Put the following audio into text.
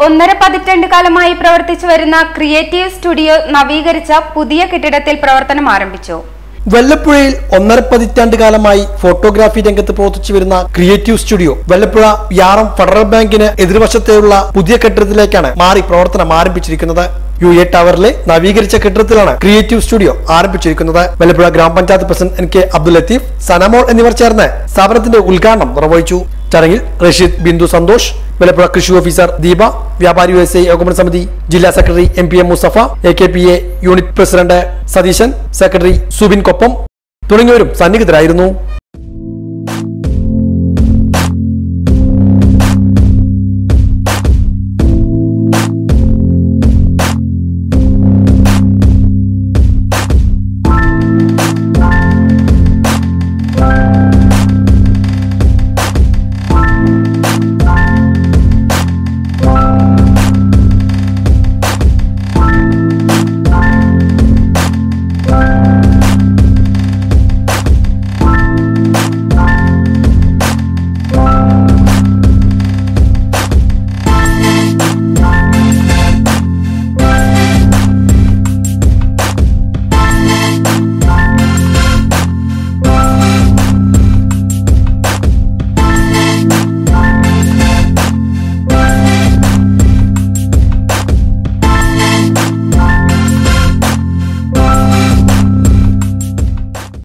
ഒന്നര പതിറ്റാണ്ട് കാലമായി പ്രവർത്തിച്ചു വരുന്ന ക്രിയേറ്റീവ് സ്റ്റുഡിയോ നവീകരിച്ച പുതിയ കെട്ടിടത്തിൽ പ്രവർത്തനം ആരംഭിച്ചു വെള്ളപ്പുഴയിൽ ഒന്നര പതിറ്റാണ്ട് കാലമായി ഫോട്ടോഗ്രാഫി രംഗത്ത് പ്രവർത്തിച്ചു വരുന്ന ക്രിയേറ്റീവ് സ്റ്റുഡിയോ വെള്ളപ്പുഴ യാറം ഫെഡറൽ ബാങ്കിന് എതിർവശത്തെയുള്ള പുതിയ കെട്ടിടത്തിലേക്കാണ് മാറി പ്രവർത്തനം ആരംഭിച്ചിരിക്കുന്നത് യു എ ടവറിലെ നവീകരിച്ച കെട്ടിടത്തിലാണ് ക്രിയേറ്റീവ് സ്റ്റുഡിയോ ആരംഭിച്ചിരിക്കുന്നത് വെള്ളപ്പുഴ ഗ്രാമപഞ്ചായത്ത് president N K Abdul Latheef Sanamol എന്നിവർ ചേർന്ന് സ്ഥാപനത്തിന്റെ ഉദ്ഘാടനം നിർവഹിച്ചു ചടങ്ങിൽ റഷീദ് ബിന്ദു സന്തോഷ് വെള്ളപ്പുഴ കൃഷി ഓഫീസർ ദീപ വ്യാപാരി വ്യവസായി ഏകോപന സമിതി ജില്ലാ secretary M P M Musafa A K P A unit president Satheesan secretary Subin Koppam തുടങ്ങിയവരും സന്നിഹിതരായിരുന്നു